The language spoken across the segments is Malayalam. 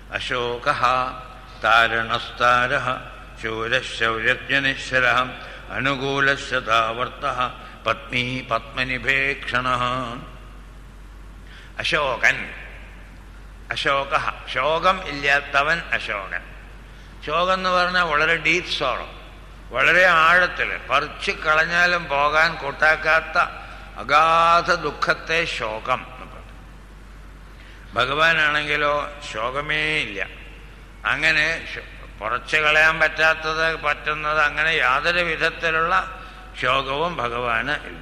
അശോക താരണസ്താര ശൂരശൗര്യജ്ഞനിശ്വര അനുകൂലശതാവർത്ത പത്നി പത്മനിഭേക്ഷണ അശോകൻ അശോക ശോകം ഇല്ലാത്തവൻ അശോകൻ ശോകം എന്ന് പറഞ്ഞാൽ വളരെ ഡീപ് സോറോ വളരെ ആഴത്തിൽ പറിച്ചു കളഞ്ഞാലും പോകാൻ കൂട്ടാക്കാത്ത അഗാധ ദുഃഖത്തെ ശോകം എന്ന് പറയും ഭഗവാനാണെങ്കിലോ ശോകമേ ഇല്ല അങ്ങനെ പുറച്ചു കളയാൻ പറ്റാത്തത് പറ്റുന്നത് അങ്ങനെ യാതൊരു വിധത്തിലുള്ള ശോകവും ഭഗവാന് ഇല്ല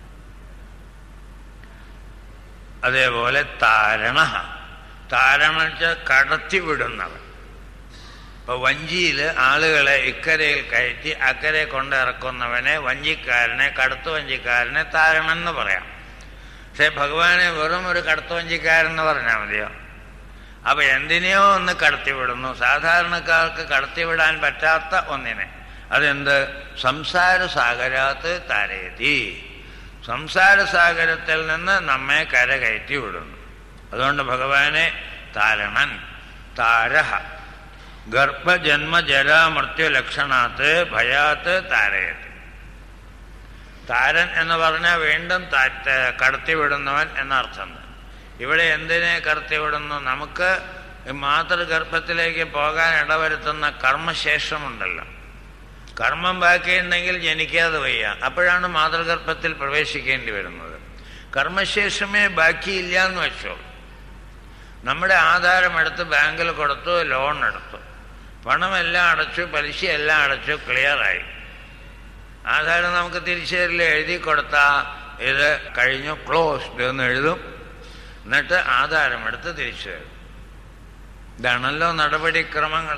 അതേപോലെ താരണ താരണ കടത്തി വിടുന്നവൻ ഇപ്പൊ വഞ്ചിയിൽ ആളുകളെ ഇക്കരയിൽ കയറ്റി അക്കരെ കൊണ്ടിറക്കുന്നവനെ വഞ്ചിക്കാരനെ കടത്തു വഞ്ചിക്കാരനെ താരണം എന്ന് പറയാം പക്ഷെ ഭഗവാനെ വെറും ഒരു കടത്തു വഞ്ചിക്കാരൻ എന്ന് പറഞ്ഞാൽ മതിയോ അപ്പൊ എന്തിനെയോ ഒന്ന് കടത്തിവിടുന്നു സാധാരണക്കാർക്ക് കടത്തിവിടാൻ പറ്റാത്ത ഒന്നിനെ അതെന്ത് സംസാര സാഗരാത്ത് താരയതി സംസാര സാഗരത്തിൽ നിന്ന് നമ്മെ കരകയറ്റി വിടുന്നു അതുകൊണ്ട് ഭഗവാനെ താരണൻ താരഹ ഗർഭജന്മ ജരാമൃത്യു ലക്ഷണാത്ത് ഭയാത്ത് താരയത്തി താരൻ എന്ന് പറഞ്ഞാൽ വീണ്ടും കടത്തിവിടുന്നവൻ എന്നർത്ഥം ഇവിടെ എന്തിനെ കടത്തിവിടുന്നു നമുക്ക് മാതൃഗർഭത്തിലേക്ക് പോകാൻ ഇടവരുത്തുന്ന കർമ്മശേഷമുണ്ടല്ലോ കർമ്മം ബാക്കിയുണ്ടെങ്കിൽ ജനിക്കാതെ വയ്യ അപ്പോഴാണ് മാതൃഗർഭത്തിൽ പ്രവേശിക്കേണ്ടി വരുന്നത് കർമ്മശേഷമേ ബാക്കിയില്ല എന്ന് വെച്ചോ നമ്മുടെ ആധാരം എടുത്ത് ബാങ്കിൽ കൊടുത്തു ലോൺ എടുത്തു പണമെല്ലാം അടച്ചു പലിശയെല്ലാം അടച്ചു ക്ലിയറായി ആധാരം നമുക്ക് തിരിച്ചു തരില്ല എഴുതി കൊടുത്താൽ ഇത് കഴിഞ്ഞു ക്ലോസ്ഡ് എന്ന് എഴുതും എന്നിട്ട് ആധാരം എടുത്ത് തിരിച്ചു തരും ഇതാണല്ലോ നടപടിക്രമങ്ങൾ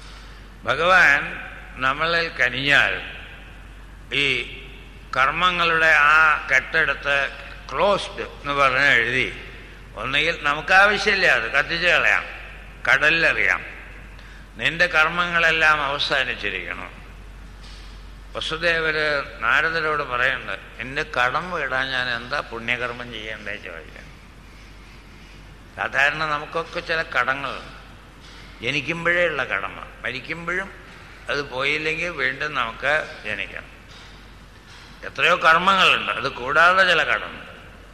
ഭഗവാൻ നമ്മളിൽ കനിഞ്ഞാൽ ഈ കർമ്മങ്ങളുടെ ആ കെട്ടെടുത്ത് ക്ലോസ്ഡ് എന്ന് പറഞ്ഞ് എഴുതി ഒന്നുകിൽ നമുക്ക് ആവശ്യമില്ല അത് കത്തിച്ചു കളയാം കടലിലെറിയാം നിന്റെ കർമ്മങ്ങളെല്ലാം അവസാനിച്ചിരിക്കണം വസുദേവര് നാരദരോട് പറയുന്നുണ്ട് എൻ്റെ കടം വിടാൻ ഞാൻ എന്താ പുണ്യകർമ്മം ചെയ്യേണ്ടേ ചോദിക്കാൻ സാധാരണ നമുക്കൊക്കെ ചില കടങ്ങളുണ്ട് ജനിക്കുമ്പോഴേ ഉള്ള കടമ മരിക്കുമ്പോഴും അത് പോയില്ലെങ്കിൽ വീണ്ടും നമുക്ക് ജനിക്കണം എത്രയോ കർമ്മങ്ങളുണ്ട് അത് കൂടാതെ ചില കടമുണ്ട്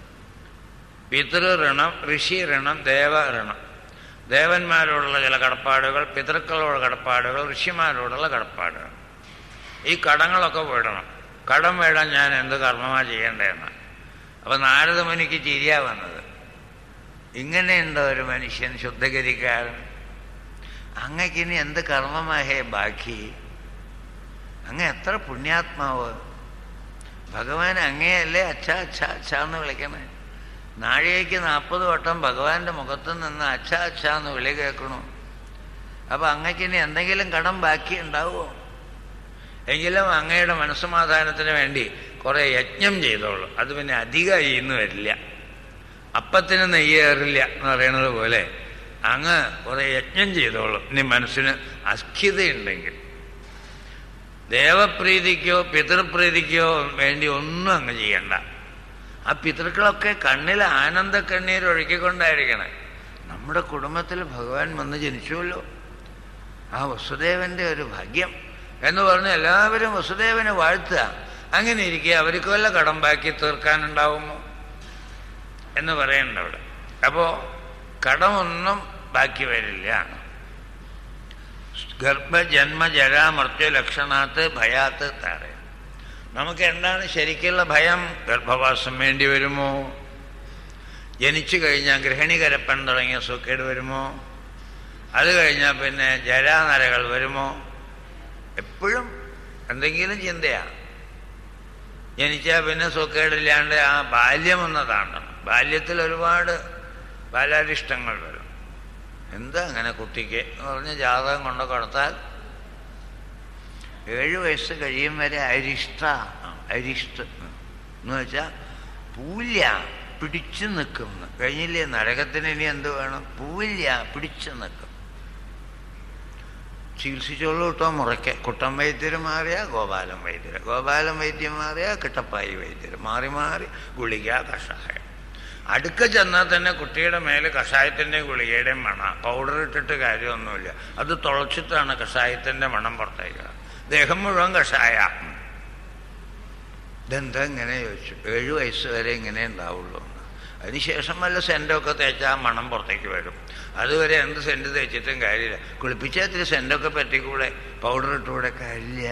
പിതൃ ഋണം ഋഷി ഋണം ദേവ ഋണം ദേവന്മാരോടുള്ള ചില കടപ്പാടുകൾ പിതൃക്കളോട് കടപ്പാടുകൾ ഋഷിമാരോടുള്ള കടപ്പാടുകൾ ഈ കടങ്ങളൊക്കെ വിടണം കടം വീടാൻ ഞാൻ എന്ത് കർമ്മമാണ് ചെയ്യേണ്ടതെന്ന് അപ്പൊ നാരദമുനിക്ക് ചിരിയാ വന്നത് ഇങ്ങനെയുണ്ടോ ഒരു മനുഷ്യൻ ശുദ്ധഗതിക്കാരൻ അങ്ങക്കിനി എന്ത് കർമ്മമാഹേ ബാക്കി അങ്ങ് എത്ര പുണ്യാത്മാവ് ഭഗവാൻ അങ്ങയല്ലേ അച്ഛ അച്ഛ അച്ഛ എന്ന് വിളിക്കണേ നാഴികയ്ക്ക് നാൽപ്പത് വട്ടം ഭഗവാന്റെ മുഖത്ത് നിന്ന് അച്ഛ അച്ഛ എന്ന് വിളി കേൾക്കണു അപ്പൊ അങ്ങക്കിനി എന്തെങ്കിലും കടം ബാക്കി ഉണ്ടാവുമോ എങ്കിലും അങ്ങയുടെ മനസ്സമാധാനത്തിന് വേണ്ടി കുറെ യജ്ഞം ചെയ്തോളൂ അത് പിന്നെ അധികമായി ഇന്ന് വരില്ല അപ്പത്തിന് നെയ്യേറില്ല എന്ന് പറയുന്നത് പോലെ അങ്ങ് കുറെ യജ്ഞം ചെയ്തോളൂ ഇനി മനസ്സിന് അസ്ഥിതയുണ്ടെങ്കിൽ ദേവപ്രീതിക്കോ പിതൃപ്രീതിക്കോ വേണ്ടി ഒന്നും അങ്ങ് ചെയ്യണ്ട ആ പിതൃക്കളൊക്കെ കണ്ണിൽ ആനന്ദ കണ്ണീർ ഒഴുക്കിക്കൊണ്ടായിരിക്കണേ നമ്മുടെ കുടുംബത്തിൽ ഭഗവാൻ വന്ന് ജനിച്ചുവല്ലോ ആ വസുദേവന്റെ ഒരു ഭാഗ്യം എന്ന് പറഞ്ഞ് എല്ലാവരും വസുദേവനെ വാഴ്ത്തുക അങ്ങനെ ഇരിക്കുക അവർക്ക് വല്ല കടം ബാക്കി തീർക്കാനുണ്ടാവുമോ എന്ന് പറയണ്ട അവിടെ അപ്പോ കടമൊന്നും ബാക്കി വരില്ല ഗർഭജന്മ ജരാമർത്യ ലക്ഷണാത്ത് ഭയാത്ത് താഴെ നമുക്ക് എന്താണ് ശരിക്കുള്ള ഭയം ഗർഭവാസം വേണ്ടി വരുമോ ജനിച്ചു കഴിഞ്ഞാൽ ഗൃഹിണി കരപ്പൻ തുടങ്ങിയ സുഖേട് വരുമോ അത് കഴിഞ്ഞാൽ പിന്നെ ജരാനരകൾ വരുമോ എപ്പോഴും എന്തെങ്കിലും ചിന്തയാണ് ജനിച്ചാൽ പിന്നെ സുഖേടില്ലാണ്ട് ആ ബാല്യം ഒന്ന് താണ്ടണം ബാല്യത്തിൽ ഒരുപാട് ബാലാരിഷ്ടങ്ങൾ വരും എന്താ അങ്ങനെ കുട്ടിക്ക് എന്ന് പറഞ്ഞ് ജാതകം കൊണ്ട് കൊടുത്താൽ ഏഴ് വയസ്സ് കഴിയും വരെ അരിഷ്ട അരിഷ്ട എന്ന് വെച്ചാൽ പൂല്ല പിടിച്ചു നിൽക്കും കഴിഞ്ഞില്ലേ നരകത്തിന് ഇനി എന്ത് വേണം പൂവില്ല പിടിച്ചു നിൽക്കും ചികിത്സിച്ചോളൂ കേട്ടോ മുറയ്ക്ക് കുട്ടൻ വൈദ്യര് മാറിയ ഗോപാലൻ വൈദ്യര് ഗോപാലൻ വൈദ്യം മാറിയ കിട്ടപ്പായി വൈദ്യര് മാറി മാറി ഗുളിക കഷായം അടുക്ക ചെന്നാൽ തന്നെ കുട്ടിയുടെ മേല് കഷായത്തിൻ്റെയും ഗുളികയുടെയും മണം പൗഡർ ഇട്ടിട്ട് കാര്യമൊന്നുമില്ല അത് തുളച്ചിട്ടാണ് കഷായത്തിൻ്റെ മണം പുറത്തേക്കുക ദേഹം മുഴുവൻ കഷായ ഇതെന്താ ഇങ്ങനെ ചോദിച്ചു ഏഴു വയസ്സ് വരെ ഇങ്ങനെ ഉണ്ടാവുള്ളൂ എന്ന്. അതിനുശേഷം വല്ല സെൻറ്റൊക്കെ തേച്ചാൽ ആ മണം പുറത്തേക്ക് വരും അതുവരെ എന്ത് സെൻറ്റ് തേച്ചിട്ടും കാര്യമില്ല കുളിപ്പിച്ചാൽ ഇത്തിരി സെൻറ്റൊക്കെ പറ്റിക്കൂടെ പൗഡർ ഇട്ടുകൂടെ കാര്യമില്ല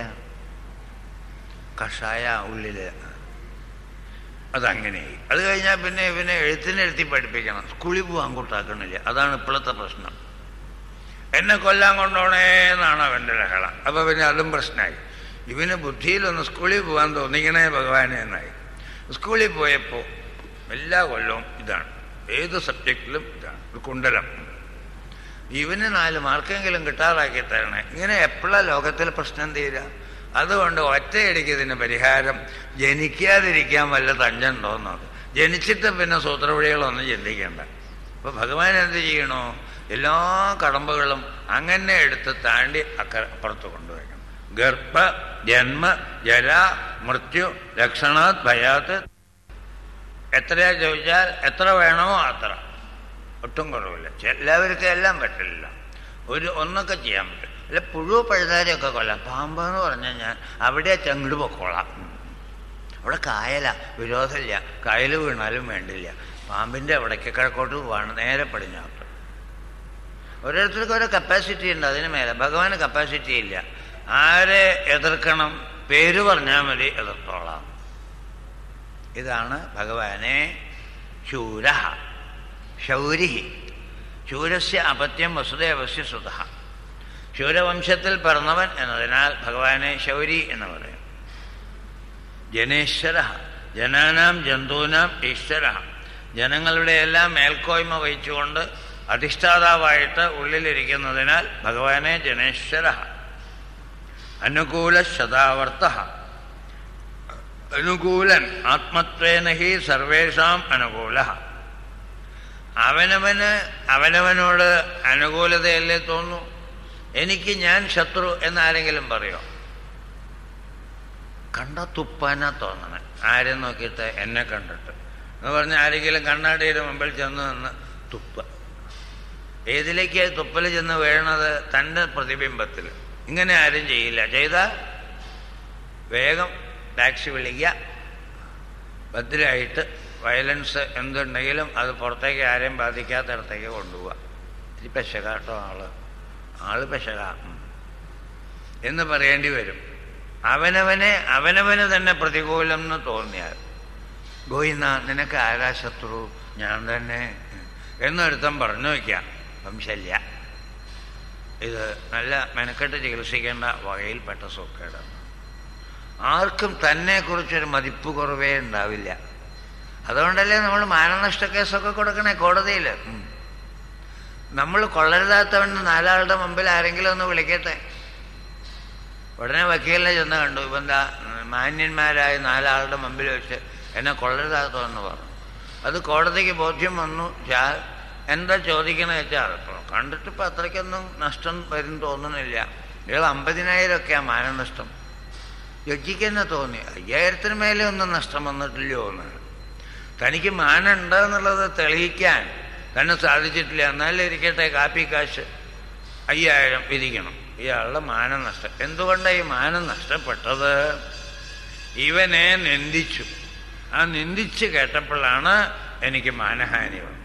കഷായ ഉള്ളില് അതങ്ങനെയായി അത് കഴിഞ്ഞാൽ പിന്നെ ഇവനെ എഴുത്തിനെഴുത്തി പഠിപ്പിക്കണം സ്കൂളിൽ പോകാൻ കൂട്ടാക്കണില്ല അതാണ് ഇപ്പോഴത്തെ പ്രശ്നം എന്നെ കൊല്ലാൻ കൊണ്ടോണേ എന്നാണ് അവൻ്റെ ലഹള അപ്പൊ പിന്നെ അതും പ്രശ്നമായി ഇവന് ബുദ്ധിയിലൊന്ന് സ്കൂളിൽ പോകാൻ തോന്നിക്കണേ ഭഗവാനെ എന്നായി സ്കൂളിൽ പോയപ്പോൾ എല്ലാ കൊല്ലവും ഇതാണ് ഏത് സബ്ജക്റ്റിലും ഇതാണ് ഒരു കുണ്ടലം ഇവന് നാല് മാർക്കെങ്കിലും കിട്ടാറാക്കി തരണേ ഇങ്ങനെ എപ്പോഴാണ് ലോകത്തിൽ പ്രശ്നം തീരുക അതുകൊണ്ട് ഒറ്റയടിക്ക് ഇതിന് പരിഹാരം ജനിക്കാതിരിക്കാൻ വല്ല തഞ്ചുണ്ടോയെന്നത് ജനിച്ചിട്ട് പിന്നെ സൂത്രവഴികളൊന്നും ചിന്തിക്കേണ്ട അപ്പൊ ഭഗവാൻ എന്ത് ചെയ്യണോ എല്ലാ കടമ്പകളും അങ്ങനെ എടുത്ത് താണ്ടി അക്ക അപ്പുറത്ത് കൊണ്ടുവയ്ക്കണം ഗർഭ ജന്മ ജല മൃത്യു ലക്ഷണാത് ഭയാത്ത് എത്രയാ ചോദിച്ചാൽ എത്ര വേണമോ അത്ര ഒട്ടും കുറവില്ല എല്ലാവർക്കും എല്ലാം പറ്റില്ല ഒരു ഒന്നൊക്കെ ചെയ്യാൻ പറ്റും അല്ല പുഴു പഴുതാരെയൊക്കെ കൊല്ലാം പാമ്പ് എന്ന് പറഞ്ഞാൽ ഞാൻ അവിടെ ചങ്ങട് പൊക്കോളാം അവിടെ കായല വിരോധമില്ല കായൽ വീണാലും വേണ്ടില്ല പാമ്പിൻ്റെ അവിടേക്ക് കിഴക്കോട്ട് പോവാണ് നേരെ പടിഞ്ഞാട്ട് ഓരോരുത്തർക്കും ഓരോ കപ്പാസിറ്റി ഉണ്ട് അതിന് മേലെ ഭഗവാന് കപ്പാസിറ്റി ഇല്ല ആരെ എതിർക്കണം പേര് പറഞ്ഞാൽ മതി എതിർത്തോളാം ഇതാണ് ഭഗവാനെ ശൂര ശൗരി ശൂരസ്യ അപത്യം വസുദേവസ്യ സുത ശൂരവംശത്തിൽ പിറന്നവൻ എന്നതിനാൽ ഭഗവാനെ ശൗരി എന്ന് പറയും ജനേശ്വര ജനാനാം ജന്തൂനാം ഈശ്വര ജനങ്ങളുടെ എല്ലാം മേൽക്കോയ്മ വഹിച്ചുകൊണ്ട് അധിഷ്ഠാതാവായിട്ട് ഉള്ളിലിരിക്കുന്നതിനാൽ ഭഗവാനെ ജനേശ്വര അനുകൂല ശതാവർത്ത അനുകൂലൻ ആത്മത്വേന ഹി സർവേഷാം അനുകൂല അവനവന് അവനവനോട് അനുകൂലതയല്ലേ തോന്നൂ എനിക്ക് ഞാൻ ശത്രു എന്നാരെങ്കിലും പറയോ കണ്ട തുപ്പാനാ തോന്നണേ ആരെ നോക്കിയിട്ട് എന്നെ കണ്ടിട്ട് എന്ന് പറഞ്ഞാൽ ആരെങ്കിലും കണ്ണാടിയുടെ മുമ്പിൽ ചെന്ന് നിന്ന് തുപ്പ ഏതിലേക്ക് തുപ്പൽ ചെന്ന് വീഴണത് തൻ്റെ പ്രതിബിംബത്തിൽ ഇങ്ങനെ ആരും ചെയ്യില്ല ചെയ്താൽ വേഗം ടാക്സി വിളിക്കുക ഭദ്രമായിട്ട് വയലൻസ് എന്തുണ്ടെങ്കിലും അത് പുറത്തേക്ക് ആരെയും ബാധിക്കാത്തടത്തേക്ക് കൊണ്ടുപോവുക ഇത്തിരി പെശകാട്ടോ ആള് ആള് പെശക ഉം. എന്ന് പറയേണ്ടി വരും അവനവനെ അവനവന് തന്നെ പ്രതികൂലം എന്ന് തോന്നിയാൽ ഗോയിന്ന നിനക്ക് ആരാ ശത്രു ഞാൻ തന്നെ എന്നൊരുത്തം പറഞ്ഞു വയ്ക്കാം വംശല്യ ഇത് നല്ല മെനക്കെട്ട് ചികിത്സിക്കേണ്ട വകയിൽപ്പെട്ട സൂക്കേടാണ് ആർക്കും തന്നെക്കുറിച്ചൊരു മതിപ്പ് കുറവേ ഉണ്ടാവില്ല അതുകൊണ്ടല്ലേ നമ്മൾ മാനനഷ്ട കേസൊക്കെ കൊടുക്കണേ കോടതിയിൽ നമ്മൾ കൊള്ളരുതാത്തവണ്ണം നാലാളുടെ മുമ്പിൽ ആരെങ്കിലും ഒന്ന് വിളിക്കട്ടെ ഉടനെ വക്കീലിനെ ചെന്ന് കണ്ടു ഇപ്പം എന്താ മാന്യന്മാരായ നാലാളുടെ മുമ്പിൽ വെച്ച് എന്നെ കൊള്ളരുതാത്തതെന്ന് പറഞ്ഞു അത് കോടതിക്ക് ബോധ്യം വന്നു ചാ എന്താ ചോദിക്കണേ വെച്ചാൽ കണ്ടിട്ട് ഇപ്പം അത്രയ്ക്കൊന്നും നഷ്ടം വരും തോന്നുന്നില്ല ഇയാൾ അമ്പതിനായിരം ഒക്കെയാണ് മാനനഷ്ടം ജഡ്ജിക്ക് തന്നെ തോന്നി അയ്യായിരത്തിന് മേലെ ഒന്നും നഷ്ടം വന്നിട്ടില്ലയോ എന്ന് തനിക്ക് മാനം ഉണ്ട് എന്നുള്ളത് തെളിയിക്കാൻ തന്നെ സാധിച്ചിട്ടില്ല എന്നാലേ ഇരിക്കട്ടെ കാപ്പി കാശ് അയ്യായിരം വിധിക്കണം ഇയാളുടെ മാനം നഷ്ടം എന്തുകൊണ്ടാണ് ഈ മാനം നഷ്ടപ്പെട്ടത് ഇവനെ നിന്ദിച്ചു ആ നിന്ദിച്ച് കേട്ടപ്പോഴാണ് എനിക്ക് മാനഹാനി വന്നത്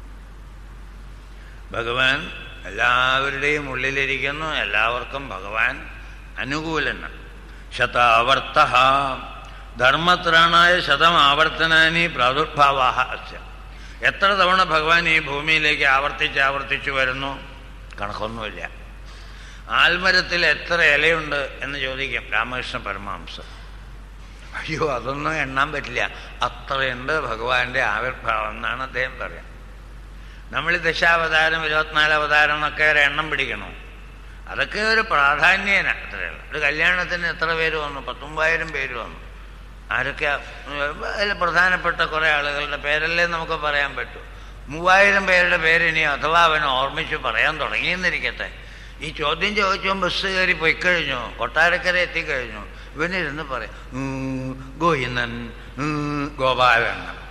ഭഗവാൻ എല്ലാവരുടെയും ഉള്ളിലിരിക്കുന്നു എല്ലാവർക്കും ഭഗവാൻ അനുകൂലനാണ് ശതാവർത്ത ധർമ്മത്രാണായ ശതം ആവർത്തനാനി പ്രാദുർഭാവാഹ അസ്യ എത്ര തവണ ഭഗവാൻ ഈ ഭൂമിയിലേക്ക് ആവർത്തിച്ച് ആവർത്തിച്ചു വരുന്നു കണക്കൊന്നുമില്ല ആൽമരത്തിൽ എത്ര ഇലയുണ്ട് എന്ന് ചോദിക്കും രാമകൃഷ്ണ പരമഹംസൻ അയ്യോ അതൊന്നും എണ്ണാൻ പറ്റില്ല അത്രയുണ്ട് ഭഗവാന്റെ ആവിർഭാവം എന്നാണ് അദ്ദേഹം പറയാം നമ്മൾ ദശാവതാരം ഇരുപത്തിനാല് അവതാരം എന്നൊക്കെ ഒരു എണ്ണം പിടിക്കണോ അതൊക്കെ ഒരു പ്രാധാന്യേന അത്രയുള്ള ഒരു കല്യാണത്തിന് എത്ര പേര് വന്നു പത്തൊമ്പതിനായിരം പേര് വന്നു ആരൊക്കെ അതിൽ പ്രധാനപ്പെട്ട കുറേ ആളുകളുടെ പേരല്ലേ നമുക്ക് പറയാൻ പറ്റൂ മൂവായിരം പേരുടെ പേര് ഇനി അഥവാ അവൻ ഓർമ്മിച്ച് പറയാൻ തുടങ്ങിയെന്നിരിക്കട്ടെ ഈ ചോദ്യം ചോദിച്ചോ ബസ് കയറി പോയി കഴിഞ്ഞു കൊട്ടാരക്കര എത്തിക്കഴിഞ്ഞു ഇവനിരുന്ന് പറയാം "ഉം, ഗോവിന്ദൻ ഉം, ഗോപാലൻ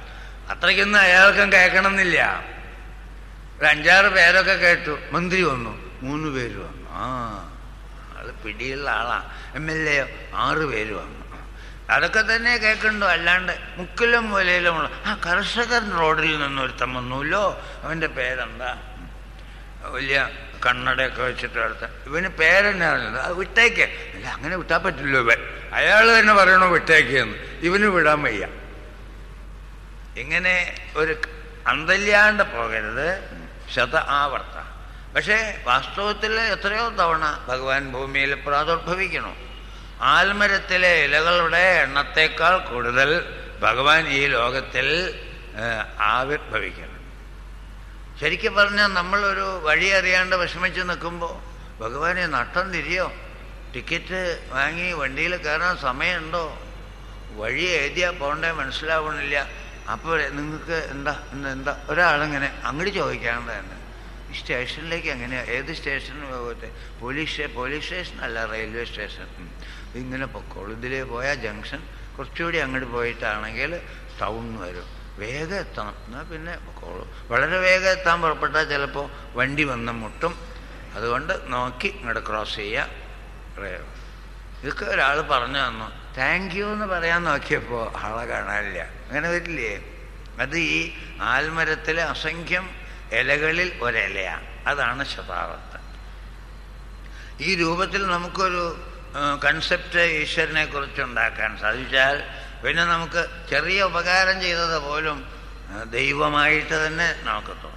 അത്രയ്ക്കൊന്നും അയാൾക്കും കേൾക്കണമെന്നില്ല ഒരു അഞ്ചാറ് പേരൊക്കെ കേട്ടു മന്ത്രി വന്നു മൂന്ന് പേര് വന്നു ആ അത് പിടിയുള്ള ആളാ എം എൽ എ ആറ് പേര് വന്നു അതൊക്കെ തന്നെ കേൾക്കണ്ടോ അല്ലാണ്ട് മുക്കിലും മൂലയിലുമുള്ള ആ കർഷകൻ റോഡിൽ നിന്ന് ഒരുത്തം വന്നുല്ലോ അവൻ്റെ പേരെന്താ വലിയ കണ്ണടയൊക്കെ വെച്ചിട്ട് അടുത്ത ഇവന് പേരെന്നെ അറിഞ്ഞത് അത് വിട്ടേക്ക് അല്ല അങ്ങനെ വിട്ടാൻ പറ്റില്ലോ ഇവൻ അയാൾ തന്നെ പറയണോ വിട്ടേക്ക് എന്ന് ഇവന് വിടാൻ വയ്യ ഇങ്ങനെ ഒരു അന്തല്യാണ്ട് പോകരുത് ശത ആവർത്ത പക്ഷേ വാസ്തവത്തിൽ എത്രയോ തവണ ഭഗവാൻ ഭൂമിയിൽ പ്രാദുർഭവിക്കണു ആൽമരത്തിലെ ഇലകളുടെ എണ്ണത്തേക്കാൾ കൂടുതൽ ഭഗവാൻ ഈ ലോകത്തിൽ ഏഹ്, ആവിർഭവിക്കണം ശരിക്കും പറഞ്ഞാൽ നമ്മളൊരു വഴി അറിയാണ്ട് വിഷമിച്ച് നിൽക്കുമ്പോൾ ഭഗവാനെ നട്ടം തിരിയോ ടിക്കറ്റ് വാങ്ങി വണ്ടിയിൽ കയറാൻ സമയമുണ്ടോ വഴി എഴുതിയാ പോണ്ടേ മനസ്സിലാവണില്ല അപ്പോൾ നിങ്ങൾക്ക് എന്താ ഇന്ന് എന്താ ഒരാളിങ്ങനെ അങ്ങോട്ട് ചോദിക്കാണ്ട് തന്നെ ഈ സ്റ്റേഷനിലേക്ക് എങ്ങനെയാ ഏത് സ്റ്റേഷനിൽ പോകട്ടെ പോലീസ് സ്റ്റേ- പോലീസ് സ്റ്റേഷൻ അല്ല റെയിൽവേ സ്റ്റേഷൻ ഉം. ഇങ്ങനെ പൊക്കോളൂ ഇതിലേ പോയാൽ ജംഗ്ഷൻ കുറച്ചുകൂടി അങ്ങോട്ട് പോയിട്ടാണെങ്കിൽ ടൗണിൽ വരും വേഗം എത്തണം എന്നാൽ പിന്നെ പൊക്കോളൂ വളരെ വേഗം എത്താൻ പുറപ്പെട്ടാൽ ചിലപ്പോൾ വണ്ടി വന്ന് മുട്ടും അതുകൊണ്ട് നോക്കി ഇങ്ങോട്ട് ക്രോസ് ചെയ്യുക റേ- ഇതൊക്കെ ഒരാൾ പറഞ്ഞു തന്നു താങ്ക് യു എന്ന് പറയാൻ നോക്കിയപ്പോൾ ആളെ കാണാനില്ല അങ്ങനെ വരില്ലേ അത് ഈ ആൽമരത്തിലെ അസംഖ്യം ഇലകളിൽ ഒരിലയാണ് അതാണ് ശതാവർത്ഥം ഈ രൂപത്തിൽ നമുക്കൊരു കൺസെപ്റ്റ് ഈശ്വരനെ കുറിച്ച് ഉണ്ടാക്കാൻ സാധിച്ചാൽ പിന്നെ നമുക്ക് ചെറിയ ഉപകാരം ചെയ്തത് പോലും ആ, ദൈവമായിട്ട് തന്നെ നമുക്ക് തോന്നും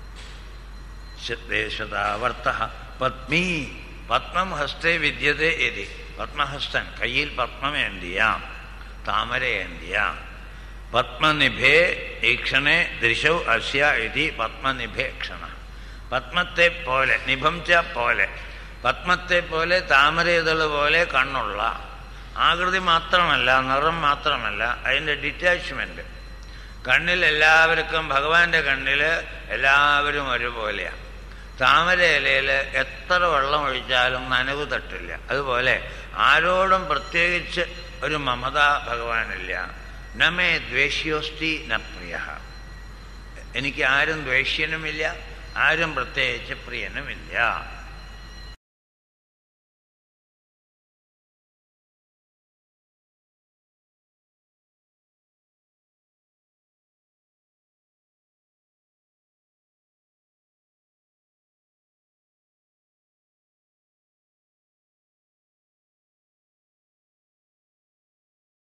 ശതാവർത്ത പത്മീ പത്മം ഹസ്തേ വിദ്യതേ എതി പത്മഹസ്തൻ കയ്യിൽ പത്മമേന്തിയാം താമരയേന്തിയാം പത്മനിഭേ ഈക്ഷണേ ദൃശൗ അസ്യ ഇതി പത്മനിഭേ ക്ഷണ പത്മത്തെ പോലെ നിഭം ച പോലെ പത്മത്തെ പോലെ താമരയിതൾ പോലെ കണ്ണുള്ള ആകൃതി മാത്രമല്ല നിറം മാത്രമല്ല അതിൻ്റെ ഡിറ്റാച്ച്മെൻറ്റ് കണ്ണിൽ എല്ലാവർക്കും ഭഗവാന്റെ കണ്ണിൽ എല്ലാവരും ഒരുപോലെയാണ് താമര ഇലയിൽ എത്ര വെള്ളം ഒഴിച്ചാലും നനവ് തട്ടില്ല അതുപോലെ ആരോടും പ്രത്യേകിച്ച് ഒരു മമത ഭഗവാനില്ല നമേ ദ്വേഷ്യോസ്തി ന പ്രിയ എനിക്ക് ആരും ദ്വേഷ്യനുമില്ല ആരും പ്രത്യേകിച്ച് പ്രിയനുമില്ല